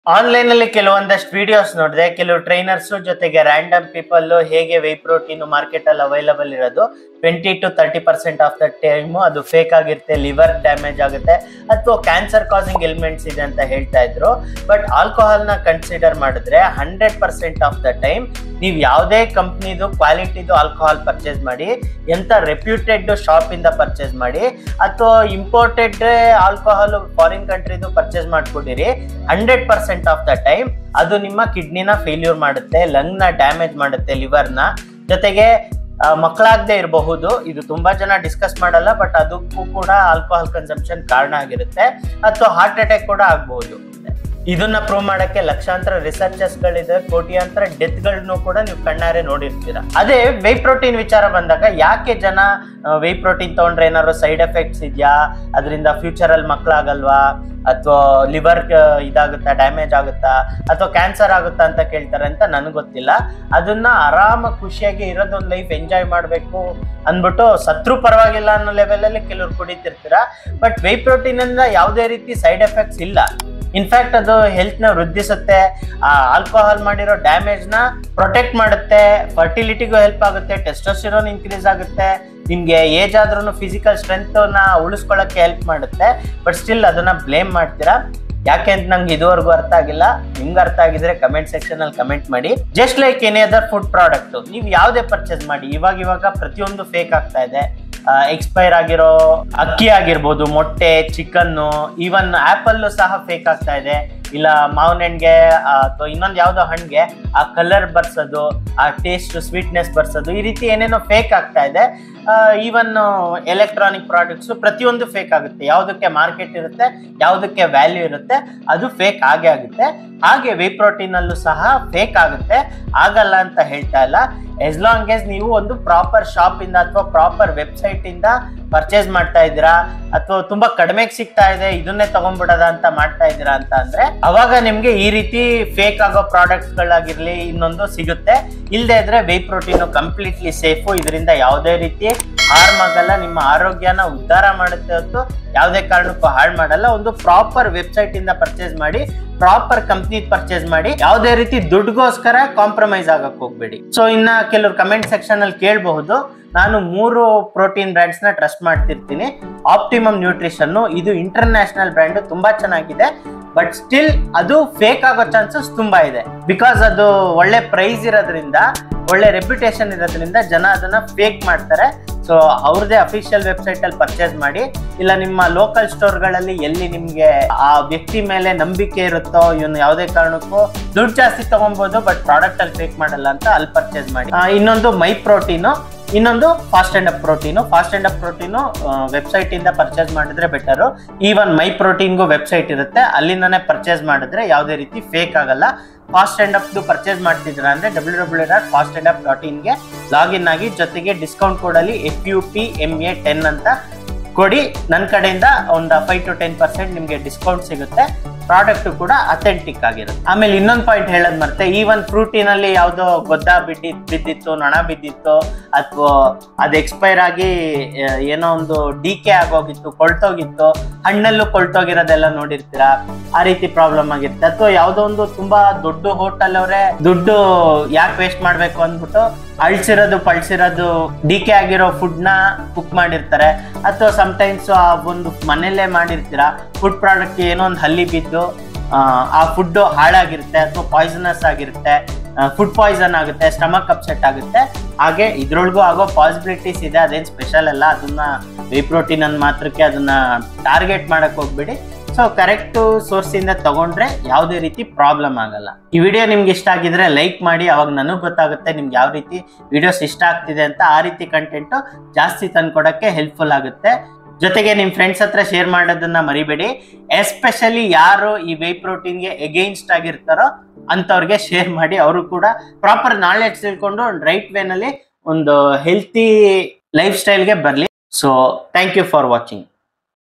online ಅಲ್ಲಿ ಕೆಲವೊಂದಷ್ಟು videos ನೋಡಿದೆ ಕೆಲವು ಟ್ರೈನರ್ಸ್ ಜೊತೆಗೆ ರ್ಯಾಂಡಮ್ ಪೀಪಲ್ ಹೇಗೆ ವೈ ಪ್ರೋಟೀನ್ ಮಾರ್ಕೆಟ್ ಅಲ್ಲಿ ಅವೈಲಬಲ್ ಇರೋದು twenty to thirty percent of the time ಅದು ಫೇಕ್ ಆಗಿರುತ್ತೆ ಲಿವರ್ ಡ್ಯಾಮೇಜ್ ಆಗುತ್ತೆ ಅಥವಾ ಕ್ಯಾನ್ಸರ್ ಕಾಸಿಂಗ್ ಎಲಿಮೆಂಟ್ಸ್ ಇದೆ ಅಂತ ಹೇಳ್ತಾ ಇದ್ರು ಬಟ್ ಆಲ್ಕೋಹಾಲ್ ನ ಕನ್ಸಿಡರ್ ಮಾಡಿದ್ರೆ hundred percent of the time ನೀವು ಯಾವುದೇ ಕಂಪ್ನಿದು ಕ್ವಾಲಿಟಿದು ಆಲ್ಕೋಹಾಲ್ ಪರ್ಚೇಸ್ ಮಾಡಿ ಎಂತ ರೆಪ್ಯೂಟೆಡ್ ಶಾಪ್ ಇಂದ ಪರ್ಚೇಸ್ ಮಾಡಿ ಅಥವಾ ಇಂಪೋರ್ಟೆಡ್ ಆಲ್ಕೋಹಾಲ್ ಫಾರಿನ್ ಕಂಟ್ರಿದು ಪರ್ಚೇಸ್ ಮಾಡ್ಕೊಂಡಿರಿ hundred percent of the time ಅದು ನಿಮ್ಮ ಕಿಡ್ನಿನ ಫೇಲ್ಯೂರ್ ಮಾಡುತ್ತೆ ಲಂಗ್ ನ ಡ್ಯಾಮೇಜ್ ಮಾಡುತ್ತೆ ಲಿವರ್ನ ಜೊತೆಗೆ ಆ, ಮಕ್ಕಳಾಗದೆ ಇರಬಹುದು ಇದು ತುಂಬಾ ಜನ ಡಿಸ್ಕಸ್ ಮಾಡಲ್ಲ ಬಟ್ ಅದಕ್ಕೂ ಕೂಡ ಆಲ್ಕೋಹಾಲ್ ಕನ್ಸಂಪ್ಷನ್ ಕಾರಣ ಆಗಿರುತ್ತೆ ಅಥವಾ ಹಾರ್ಟ್ ಅಟ್ಯಾಕ್ ಕೂಡ ಆಗಬಹುದು ಇದನ್ನ ಪ್ರೂವ್ ಮಾಡಕ್ಕೆ ಲಕ್ಷಾಂತರ ರಿಸರ್ಚರ್ಸ್ ಗಳಿದೆ ಕೋಟ್ಯಾಂತರ ಡೆತ್ ಗಳನ್ನೂ ಕೂಡ ನೀವು ಕಣ್ಣಾರೆ ನೋಡಿರ್ತೀರ ಅದೇ ವೈ ಪ್ರೋಟೀನ್ ವಿಚಾರ ಬಂದಾಗ ಯಾಕೆ ಜನ ವೈ ಪ್ರೋಟೀನ್ ತಗೊಂಡ್ರೆ ಏನಾದ್ರು ಸೈಡ್ ಎಫೆಕ್ಟ್ಸ್ ಇದೆಯಾ ಅದರಿಂದ ಫ್ಯೂಚರ್ ಅಲ್ಲಿ ಮಕ್ಕಳಾಗಲ್ವಾ ಅಥವಾ ಲಿವರ್ ಇದಾಗುತ್ತಾ ಡ್ಯಾಮೇಜ್ ಆಗುತ್ತಾ ಅಥವಾ ಕ್ಯಾನ್ಸರ್ ಆಗುತ್ತಾ ಅಂತ ಕೇಳ್ತಾರೆ ಅಂತ ನನಗೆ ಗೊತ್ತಿಲ್ಲ ಅದನ್ನ ಆರಾಮ ಖುಷಿಯಾಗಿ ಇರೋದೊಂದು ಲೈಫ್ ಎಂಜಾಯ್ ಮಾಡಬೇಕು ಅಂದ್ಬಿಟ್ಟು ಸತ್ರು ಪರವಾಗಿಲ್ಲ ಅನ್ನೋ ಲೆವೆಲ್ ಅಲ್ಲಿ ಕೆಲವ್ರು ಕುಡಿತಿರ್ತೀರ ಬಟ್ ವೈ ಪ್ರೋಟೀನ್ ಇಂದ ಯಾವುದೇ ರೀತಿ ಸೈಡ್ ಎಫೆಕ್ಟ್ಸ್ ಇಲ್ಲ ಇನ್ಫ್ಯಾಕ್ಟ್ ಅದು ಹೆಲ್ತ್ ನ ವೃದ್ಧಿಸುತ್ತೆ ಆಲ್ಕೋಹಾಲ್ ಮಾಡಿರೋ ಡ್ಯಾಮೇಜ್ ನ ಪ್ರೊಟೆಕ್ಟ್ ಮಾಡುತ್ತೆ ಫರ್ಟಿಲಿಟಿಗೂ ಹೆಲ್ಪ್ ಆಗುತ್ತೆ ಟೆಸ್ಟೋಸ್ಟಿರೋನ್ ಇನ್ಕ್ರೀಸ್ ಆಗುತ್ತೆ ನಿಮ್ಗೆ ಏಜ್ ಆದ್ರೂ ಫಿಸಿಕಲ್ ಸ್ಟ್ರೆಂತ್ ನ ಉಳಿಸ್ಕೊಳ್ಳಕ್ಕೆ ಹೆಲ್ಪ್ ಮಾಡುತ್ತೆ ಬಟ್ ಸ್ಟಿಲ್ ಅದನ್ನ ಬ್ಲೇಮ್ ಮಾಡ್ತೀರಾ ಯಾಕೆ ಅಂತ ನಂಗೆ ಇದುವರೆಗೂ ಅರ್ಥ ಆಗಿಲ್ಲ ನಿಮ್ಗೆ ಅರ್ಥ ಆಗಿದ್ರೆ ಕಮೆಂಟ್ ಸೆಕ್ಷನ್ ಅಲ್ಲಿ ಕಮೆಂಟ್ ಮಾಡಿ just like any other food product ನೀವು ಯಾವುದೇ ಪರ್ಚೇಸ್ ಮಾಡಿ ಇವಾಗ ಇವಾಗ ಪ್ರತಿಯೊಂದು ಫೇಕ್ ಆಗ್ತಾ ಇದೆ ಎಕ್ಸ್ಪೈರ್ ಆಗಿರೋ ಅಕ್ಕಿ ಆಗಿರ್ಬೋದು ಮೊಟ್ಟೆ ಚಿಕನ್ನು ಈವನ್ ಆಪಲ್ ಸಹ ಫೇಕ್ ಆಗ್ತಾ ಇದೆ ಇಲ್ಲ ಮಾವಿನ ಹಣ್ಣಿಗೆ ಅಥವಾ ಇನ್ನೊಂದು ಯಾವ್ದೋ ಹಣ್ಣಿಗೆ ಆ ಕಲರ್ ಬರ್ಸೋದು ಆ ಟೇಸ್ಟ್ ಸ್ವೀಟ್ನೆಸ್ ಬರ್ಸೋದು ಈ ರೀತಿ ಏನೇನೋ ಫೇಕ್ ಆಗ್ತಾ ಇದೆ ಈವನ್ ಎಲೆಕ್ಟ್ರಾನಿಕ್ ಪ್ರಾಡಕ್ಟ್ಸ್ ಪ್ರತಿಯೊಂದು ಫೇಕ್ ಆಗುತ್ತೆ ಯಾವುದಕ್ಕೆ ಮಾರ್ಕೆಟ್ ಇರುತ್ತೆ ಯಾವುದಕ್ಕೆ ವ್ಯಾಲ್ಯೂ ಇರುತ್ತೆ ಅದು ಫೇಕ್ ಆಗೇ ಆಗುತ್ತೆ ಹಾಗೆ ವೇ ಪ್ರೋಟೀನ್ ಅಲ್ಲೂ ಸಹ ಫೇಕ್ ಆಗುತ್ತೆ ಆಗಲ್ಲ ಅಂತ ಹೇಳ್ತಾ ಇಲ್ಲ ಎಸ್ ಲಾಂಗ್ ಎಸ್ ನೀವು ಒಂದು ಪ್ರಾಪರ್ ಶಾಪ್ ಇಂದ ಅಥವಾ ಪ್ರಾಪರ್ ವೆಬ್ಸೈಟ್ ಇಂದ ಪರ್ಚೇಸ್ ಮಾಡ್ತಾ ಇದ್ದೀರಾ ಅಥವಾ ತುಂಬಾ ಕಡಿಮೆಗೆ ಸಿಗ್ತಾ ಇದೆ ಇದನ್ನೇ ತಗೊಂಡ್ಬಿಡೋದ ಅಂತ ಮಾಡ್ತಾ ಇದ್ದೀರಾ ಅಂತ ಅಂದ್ರೆ ಅವಾಗ ನಿಮ್ಗೆ ಈ ರೀತಿ ಫೇಕ್ ಆಗೋ ಪ್ರಾಡಕ್ಟ್ಸ್ ಗಳಾಗಿರ್ಲಿ ಇನ್ನೊಂದು ಸಿಗುತ್ತೆ ಇಲ್ಲದೆ ಇದ್ರೆ ವೇ ಪ್ರೋಟೀನ್ ಕಂಪ್ಲೀಟ್ಲಿ ಸೇಫು ಇದರಿಂದ ಯಾವುದೇ ರೀತಿ ಹಾರ್ಮ್ ಆಗಲ್ಲ ನಿಮ್ಮ ಆರೋಗ್ಯನ ಉದ್ಧಾರ ಮಾಡುತ್ತೆ ಹೊತ್ತು ಯಾವುದೇ ಕಾರಣಕ್ಕೂ ಹಾಳು ಮಾಡಲ್ಲ ಒಂದು ಪ್ರಾಪರ್ ವೆಬ್ಸೈಟ್ ಇಂದ ಪರ್ಚೇಸ್ ಮಾಡಿ ಪ್ರಾಪರ್ ಕಂಪ್ನಿ ಪರ್ಚೇಸ್ ಮಾಡಿ ಯಾವುದೇ ರೀತಿ ದುಡ್ಡುಗೋಸ್ಕರ ಕಾಂಪ್ರಮೈಸ್ ಆಗಕ್ ಹೋಗ್ಬೇಡಿ ಸೊ ಇನ್ನ ಕೆಲವರು ಕಮೆಂಟ್ ಸೆಕ್ಷನ್ ಅಲ್ಲಿ ಕೇಳಬಹುದು ನಾನು ಮೂರು ಪ್ರೋಟೀನ್ ಬ್ರ್ಯಾಂಡ್ಸ್ ನ ಟ್ರಸ್ಟ್ ಮಾಡ್ತಿರ್ತೀನಿ ಆಪ್ಟಿಮಮ್ ನ್ಯೂಟ್ರಿಷನ್ ಇದು ಇಂಟರ್ನ್ಯಾಷನಲ್ ಬ್ರ್ಯಾಂಡ್ ತುಂಬಾ ಚೆನ್ನಾಗಿದೆ ಬಟ್ ಸ್ಟಿಲ್ ಅದು ಫೇಕ್ ಆಗೋ ಚಾನ್ಸಸ್ ತುಂಬಾ ಇದೆ ಬಿಕಾಸ್ ಅದು ಒಳ್ಳೆ ಪ್ರೈಸ್ ಇರೋದ್ರಿಂದ ಒಳ್ಳೆ ರೆಪ್ಯುಟೇಷನ್ ಇರೋದ್ರಿಂದ ಜನ ಅದನ್ನ ಫೇಕ್ ಮಾಡ್ತಾರೆ ಸೊ ಅವ್ರದೇ ಅಫಿಷಿಯಲ್ ವೆಬ್ಸೈಟ್ ಅಲ್ಲಿ ಪರ್ಚೇಸ್ ಮಾಡಿ ಇಲ್ಲ ನಿಮ್ಮ ಲೋಕಲ್ ಸ್ಟೋರ್ಗಳಲ್ಲಿ ಎಲ್ಲಿ ನಿಮ್ಗೆ ಆ ವ್ಯಕ್ತಿ ಮೇಲೆ ನಂಬಿಕೆ ಇರುತ್ತೋ ಇವನು ಯಾವುದೇ ಕಾರಣಕ್ಕೂ ದುಡ್ಡು ಜಾಸ್ತಿ ತಗೊಬಹುದು ಬಟ್ ಪ್ರಾಡಕ್ಟ್ ಅಲ್ಲಿ ಫೇಕ್ ಮಾಡಲ್ಲ ಅಂತ ಅಲ್ಲಿ ಪರ್ಚೇಸ್ ಮಾಡಿ ಆ, ಇನ್ನೊಂದು ಮೈ ಪ್ರೋಟೀನು ಇನ್ನೊಂದು Fast and Up protein Fast and Up protein website ಇಂದ ಪರ್ಚೇಸ್ ಮಾಡಿದ್ರೆ ಬೆಟರು ಈವನ್ ಮೈ ಪ್ರೋಟೀನ್ಗೂ ವೆಬ್ಸೈಟ್ ಇರುತ್ತೆ ಅಲ್ಲಿಂದಾನೆ ಪರ್ಚೇಸ್ ಮಾಡಿದ್ರೆ ಯಾವುದೇ ರೀತಿ ಫೇಕ್ ಆಗಲ್ಲ ಫಾಸ್ಟ್ ಅಂಡ್ ಅಪ್ ಪರ್ಚೇಸ್ ಮಾಡ್ತಿದ್ರ ಅಂದ್ರೆ W W dot Fast and Up dot ಇನ್ಗೆ ಲಾಗಿನ್ ಆಗಿ ಜೊತೆಗೆ ಡಿಸ್ಕೌಂಟ್ ಕೋಡಲ್ಲಿ F U P M A ten ಅಂತ ಕೊಡಿ ನನ್ನ ಕಡೆಯಿಂದ ಒಂದು ಫೈವ್ ಟು ಟೆನ್ ಪರ್ಸೆಂಟ್ ನಿಮಗೆ ಡಿಸ್ಕೌಂಟ್ ಸಿಗುತ್ತೆ ಪ್ರಾಡಕ್ಟ್ ಕೂಡ ಅಥೆಂಟಿಕ್ ಆಗಿರುತ್ತೆ ಆಮೇಲೆ ಇನ್ನೊಂದು ಪಾಯಿಂಟ್ ಹೇಳೋದ್ ಮರ್ತೆ ಈವನ್ ಫ್ರೂಟಿನಲ್ಲಿ ಯಾವುದೋ ಗೊದ್ದ ಬಿದ್ದಿ ಬಿದ್ದಿತ್ತು ನೊಣ ಬಿದ್ದಿತ್ತು ಅಥವಾ ಅದು ಎಕ್ಸ್ಪೈರ್ ಆಗಿ ಆ, ಏನೋ ಒಂದು ಡಿಕೆ ಆಗೋಗಿತ್ತು ಕೊಳ್ತೋಗಿತ್ತು ಹಣ್ಣಲ್ಲೂ ಕೊಳ್ತೋಗಿರೋದೆಲ್ಲ ನೋಡಿರ್ತೀರಾ ಆ ರೀತಿ ಪ್ರಾಬ್ಲಮ್ ಆಗಿರುತ್ತೆ ಅಥವಾ ಯಾವುದೋ ಒಂದು ತುಂಬಾ ದೊಡ್ಡ ಹೋಟೆಲ್ ಅವರೇ ದುಡ್ಡು ಯಾಕೆ ವೇಸ್ಟ್ ಮಾಡ್ಬೇಕು ಅಂದ್ಬಿಟ್ಟು ಅಳ್ಸಿರೋದು ಪಳ್ಸಿರೋದು ಡಿಕೆ ಆಗಿರೋ ಫುಡ್ ನ ಕುಕ್ ಮಾಡಿರ್ತಾರೆ ಅಥವಾ ಸಮಟೈಮ್ಸ್ ಆ ಒಂದು ಮನೆಯಲ್ಲೇ ಮಾಡಿರ್ತೀರಾ ಫುಡ್ ಪ್ರಾಡಕ್ಟ್ ಏನೋ ಒಂದು ಹಲ್ಲಿ ಬಿದ್ದು ಆ, ಆ ಫುಡ್ ಹಾಳಾಗಿರುತ್ತೆ ಅಥವಾ ಪಾಯ್ಸನಸ್ ಆಗಿರುತ್ತೆ ಫುಡ್ ಪಾಯ್ಸನ್ ಆಗುತ್ತೆ ಸ್ಟಮಕ್ ಅಪ್ಸೆಟ್ ಆಗುತ್ತೆ ಹಾಗೆ ಇದ್ರೊಳಗೂ ಆಗೋ ಪಾಸಿಬಿಲಿಟೀಸ್ ಇದೆ ಅದೇನು ಸ್ಪೆಷಲ್ ಅಲ್ಲ ಅದನ್ನ ವೇ ಪ್ರೋಟೀನ್ ಅನ್ನು ಮಾತ್ರಕ್ಕೆ ಅದನ್ನ ಟಾರ್ಗೆಟ್ ಮಾಡಕ್ ಹೋಗ್ಬಿಡಿ ಸೊ ಕರೆಕ್ಟ್ ಸೋರ್ಸ್ ಇಂದ ತಗೊಂಡ್ರೆ ಯಾವುದೇ ರೀತಿ ಪ್ರಾಬ್ಲಮ್ ಆಗಲ್ಲ ಈ ವಿಡಿಯೋ ನಿಮ್ಗೆ ಇಷ್ಟ ಆಗಿದ್ರೆ ಲೈಕ್ ಮಾಡಿ ಅವಾಗ ನನಗೆ ಗೊತ್ತಾಗುತ್ತೆ ನಿಮ್ಗೆ ಯಾವ ರೀತಿ ವಿಡಿಯೋಸ್ ಇಷ್ಟ ಆಗ್ತಿದೆ ಅಂತ ಆ ರೀತಿ ಕಂಟೆಂಟ್ ಜಾಸ್ತಿ ತಂದ್ಕೊಡಕ್ಕೆ ಹೆಲ್ಪ್ಫುಲ್ ಆಗುತ್ತೆ ಜೊತೆಗೆ ನಿಮ್ಮ ಫ್ರೆಂಡ್ಸ್ ಹತ್ರ ಶೇರ್ ಮಾಡೋದನ್ನ ಮರಿಬೇಡಿ ಎಸ್ಪೆಷಲಿ ಯಾರು ಈ ವೇ ಪ್ರೋಟೀನ್ಗೆ ಎಗೇನ್ಸ್ಟ್ ಆಗಿರ್ತಾರೋ ಅಂಥವ್ರಿಗೆ ಶೇರ್ ಮಾಡಿ ಅವರು ಕೂಡ ಪ್ರಾಪರ್ ನಾಲೆಡ್ಜ್ ತಿಳ್ಕೊಂಡು ಒಂದು ರೈಟ್ ವೇನಲ್ಲಿ ಒಂದು ಹೆಲ್ತಿ ಲೈಫ್ ಸ್ಟೈಲ್ಗೆ ಬರಲಿ so thank you for watching